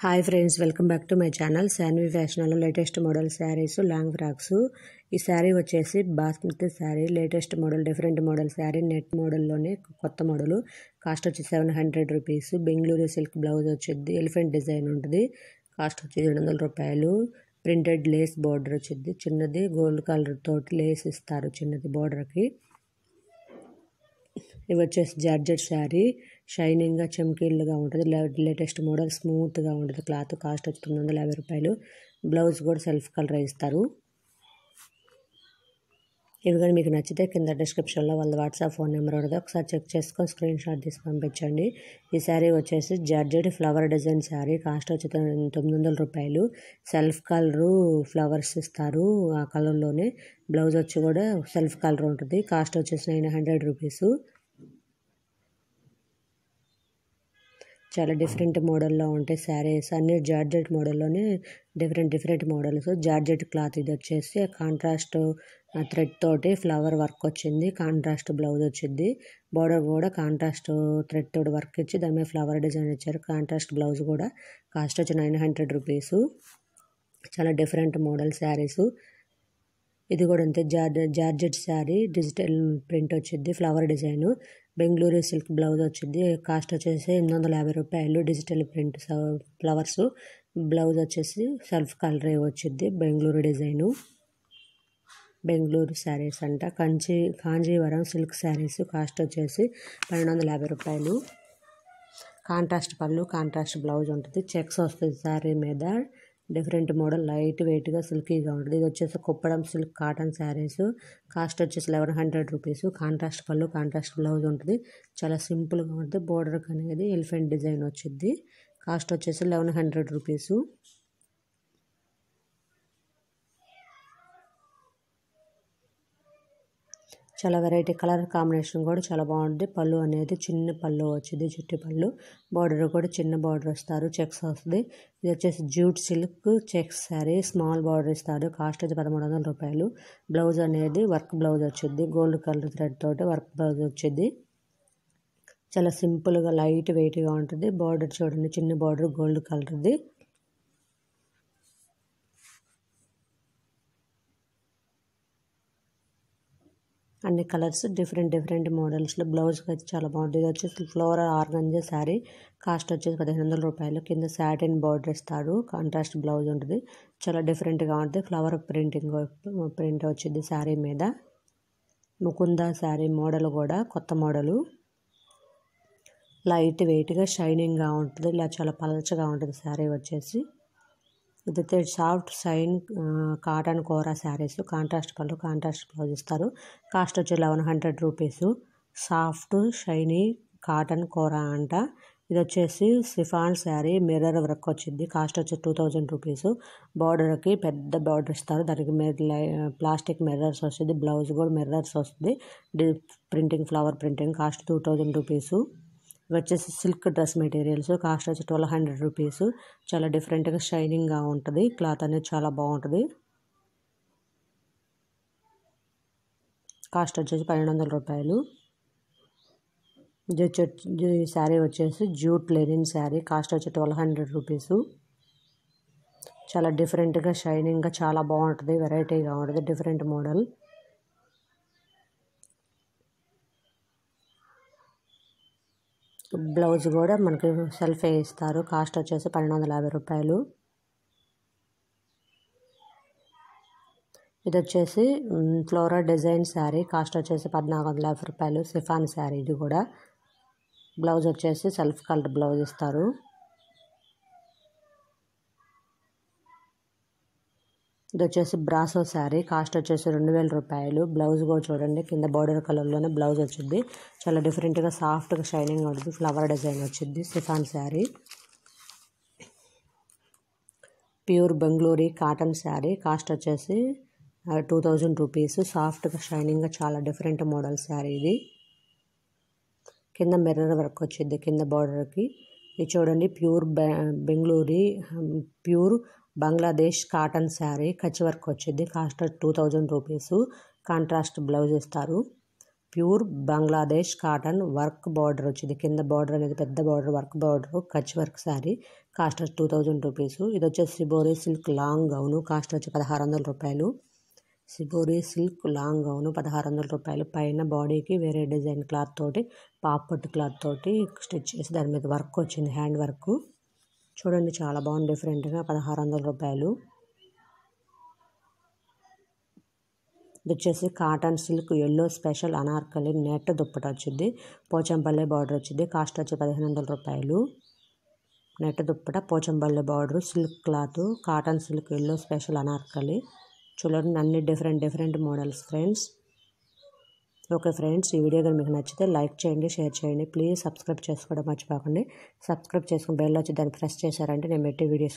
hi friends welcome back to my channel Shanvi ఫ్యాషన్లో latest model sarees long frocks ఈ శారీ వచ్చేసి basmati saree latest model different model saree net మోడల్లోనే కొత్త model cost వచ్చి seven hundred rupees Bengaluru silk blouse వచ్చింది elephant design ఉంటుంది cost వచ్చి ఏడు వందల రూపాయలు ప్రింటెడ్ లేస్ బార్డర్ వచ్చింది చిన్నది గోల్డ్ కలర్ తోటి లేస్ ఇస్తారు చిన్నది బార్డర్కి ఇవి వచ్చేసి జార్జెట్ శారీ షైనింగ్గా చమ్కీలుగా ఉంటుంది లేటెస్ట్ మోడల్ స్మూత్గా ఉంటుంది క్లాత్ కాస్ట్ వచ్చి తొమ్మిది వందల యాభై రూపాయలు బ్లౌజ్ కూడా సెల్ఫ్ కలర్ ఇస్తారు ఇవి కానీ మీకు నచ్చితే కింద డిస్క్రిప్షన్లో వాళ్ళ వాట్సాప్ ఫోన్ నెంబర్ ఉంటుంది ఒకసారి చెక్ చేసుకొని స్క్రీన్ షాట్ తీసి పంపించండి ఈ శారీ వచ్చేసి georgette flower design saree cost వచ్చి తొమ్మిది వందల రూపాయలు సెల్ఫ్ కలరు ఫ్లవర్స్ ఇస్తారు ఆ కలర్లోనే బ్లౌజ్ వచ్చి కూడా సెల్ఫ్ కలర్ ఉంటుంది కాస్ట్ వచ్చేసి నైన్ హండ్రెడ్ రూపీస్ చాలా డిఫరెంట్ మోడల్లో ఉంటాయి శారీస్ అన్ని జార్జెట్ మోడల్లోనే different different models georgette cloth ఇది వచ్చేసి కాంట్రాస్ట్ థ్రెడ్ తోటి ఫ్లవర్ వర్క్ వచ్చింది కాంట్రాస్ట్ బ్లౌజ్ వచ్చింది బార్డర్ కూడా కాంట్రాస్ట్ థ్రెడ్ తోటి వర్క్ ఇచ్చి దాని మీద ఫ్లవర్ డిజైన్ ఇచ్చారు కాంట్రాస్ట్ బ్లౌజ్ కూడా కాస్ట్ వచ్చి నైన్ హండ్రెడ్ రూపీస్ చాలా డిఫరెంట్ మోడల్ శారీస్ ఇది కూడా అంతే జార్ జార్జెట్ శారీ డిజిటల్ ప్రింట్ వచ్చింది flower design Bengaluru silk blouse వచ్చింది కాస్ట్ వచ్చేసి ఎనిమిది వందల యాభై రూపాయలు డిజిటల్ ప్రింట్ ఫ్లవర్స్ బ్లౌజ్ వచ్చేసి సెల్ఫ్ కలర్ వచ్చింది బెంగళూరు డిజైను బెంగళూరు శారీస్ అంట కంచి కాంజీవరం సిల్క్ శారీస్ కాస్ట్ వచ్చేసి పన్నెండు వందల యాభై రూపాయలు కాంట్రాస్ట్ పళ్ళు కాంట్రాస్ట్ బ్లౌజ్ ఉంటుంది చెక్స్ వస్తుంది శారీ మీద డిఫరెంట్ మోడల్ లైట్ వెయిట్గా సిల్కీగా ఉంటుంది ఇది వచ్చేసి Kuppadam silk cotton sarees cost వచ్చేసి లెవెన్ హండ్రెడ్ రూపీస్ కాంట్రాస్ట్ పళ్ళు కాంట్రాస్ట్ బ్లౌజ్ ఉంటుంది చాలా సింపుల్గా ఉంటుంది బోర్డర్ అనేది ఎలిఫెంట్ డిజైన్ వచ్చింది కాస్ట్ వచ్చేసి లెవెన్ హండ్రెడ్ రూపీస్ చాలా వెరైటీ కలర్ కాంబినేషన్ కూడా చాలా బాగుంటుంది పళ్ళు అనేది చిన్న పళ్ళు వచ్చింది చుట్టి పళ్ళు బార్డర్ కూడా చిన్న బార్డర్ ఇస్తారు చెక్స్ వస్తుంది ఇది వచ్చేసి jute silk checks saree small border ఇస్తారు కాస్ట్ వచ్చి పదమూడు వందల రూపాయలు బ్లౌజ్ అనేది వర్క్ బ్లౌజ్ వచ్చింది గోల్డ్ కలర్ థ్రెడ్ తోటి వర్క్ బ్లౌజ్ వచ్చింది చాలా సింపుల్గా లైట్ వెయిట్గా ఉంటుంది బార్డర్ చూడండి చిన్న బార్డర్ గోల్డ్ కలర్ది అన్ని కలర్స్ డిఫరెంట్ డిఫరెంట్ మోడల్స్లో బ్లౌజ్కి అయితే చాలా బాగుంటుంది ఇది వచ్చేసి ఫ్లోరల్ ఆర్గంజా శారీ కాస్ట్ వచ్చేసి పదిహేను వందల రూపాయలు కింద సాటిన్ బార్డర్ ఇస్తారు కాంట్రాస్ట్ బ్లౌజ్ ఉంటుంది చాలా డిఫరెంట్గా ఉంటుంది ఫ్లవర్ ప్రింటింగ్ ప్రింట్ వచ్చింది శారీ మీద ముకుంద శారీ మోడల్ కూడా కొత్త మోడలు లైట్ వెయిట్గా షైనింగ్గా ఉంటుంది ఇలా చాలా పలచగా ఉంటుంది శారీ వచ్చేసి ఇదైతే soft shine cotton kora sarees contrast పళ్ళు కాంట్రాస్ట్ బ్లౌజ్ ఇస్తారు కాస్ట్ వచ్చి eleven hundred rupees soft shiny cotton kora అంట ఇది వచ్చేసి సిఫాన్ శారీ మిర్రర్ వర్క్ వచ్చింది కాస్ట్ వచ్చి టూ థౌజండ్ రూపీస్ బార్డర్కి పెద్ద బార్డర్ ఇస్తారు దానికి ప్లాస్టిక్ మిర్రర్స్ వస్తుంది బ్లౌజ్ కూడా మిర్రర్స్ వస్తుంది printing flower printing cost two thousand rupees ఇవి వచ్చేసి సిల్క్ డ్రెస్ మెటీరియల్స్ కాస్ట్ వచ్చి ట్వెల్వ్ హండ్రెడ్ రూపీస్ చాలా డిఫరెంట్గా షైనింగ్గా ఉంటుంది క్లాత్ అనేది చాలా బాగుంటుంది కాస్ట్ వచ్చేసి పన్నెండు వందల రూపాయలు ఇది వచ్చి ఈ శారీ వచ్చేసి జూట్ లెనిన్ శారీ కాస్ట్ వచ్చి ట్వెల్వ్ హండ్రెడ్ రూపీస్ చాలా డిఫరెంట్గా షైనింగ్గా చాలా బాగుంటుంది వెరైటీగా ఉంటుంది డిఫరెంట్ మోడల్ బ్లౌజ్ కూడా మనకి సెల్ఫ్ ఇస్తారు కాస్ట్ వచ్చేసి పన్నెండు వందల యాభై రూపాయలు ఇది వచ్చేసి ఫ్లోరా డిజైన్ శారీ కాస్ట్ వచ్చేసి పద్నాలుగు వందల యాభై రూపాయలు సిఫాన్ శారీ ఇది కూడా బ్లౌజ్ వచ్చేసి సెల్ఫ్ కలర్ బ్లౌజ్ ఇస్తారు ఇది వచ్చేసి బ్రాసో శారీ కాస్ట్ వచ్చేసి రెండు వేల రూపాయలు బ్లౌజ్ కూడా చూడండి కింద బార్డర్ కలర్లోనే బ్లౌజ్ వచ్చింది చాలా డిఫరెంట్గా సాఫ్ట్గా షైనింగ్ ఉంటుంది ఫ్లవర్ డిజైన్ వచ్చింది chiffon saree pure Bengaluri cotton saree cost వచ్చేసి టూ థౌజండ్ రూపీస్ సాఫ్ట్గా షైనింగ్గా చాలా డిఫరెంట్ మోడల్ శారీ ఇది కింద మిర్రర్ వర్క్ వచ్చింది కింద బార్డర్కి ఇది చూడండి pure Bengaluri pure Bangladesh cotton saree Kutch work వచ్చింది cost two thousand rupees contrast blouse ఇస్తారు pure Bangladesh cotton work border వచ్చింది కింద బార్డర్ అనేది పెద్ద border work border Kutch work saree cost వచ్చి టూ థౌజండ్ రూపీస్ ఇది వచ్చేసి shibori silk long gown cost వచ్చి పదహారు వందల రూపాయలు సిబోరి సిల్క్ లాంగ్ గౌను పదహారు వందల రూపాయలు పైన బాడీకి వేరే డిజైన్ క్లాత్ తోటి పాపట్టు క్లాత్ తోటి స్టిచ్ చేసి దాని మీద వర్క్ వచ్చింది హ్యాండ్ వర్క్ చూడండి చాలా బాగుంది డిఫరెంట్గా పదహారు వందల రూపాయలు ఇది వచ్చేసి cotton silk yellow special anarkali net dupatta వచ్చింది పోచంపల్లి బార్డర్ వచ్చింది కాస్ట్ వచ్చి పదిహేను వందల రూపాయలు net dupatta Pochampally border silk cloth cotton silk yellow special anarkali చూడండి అన్ని different different models friends okay friends ఈ వీడియో కానీ మీకు నచ్చితే లైక్ చేయండి షేర్ చేయండి ప్లీజ్ సబ్స్క్రైబ్ చేసుకోవడం మర్చిపోకండి సబ్స్క్రైబ్ చేసుకుని బెల్ వచ్చి దాన్ని ప్రెస్ చేశారంటే నేను పెట్టే వీడియోస్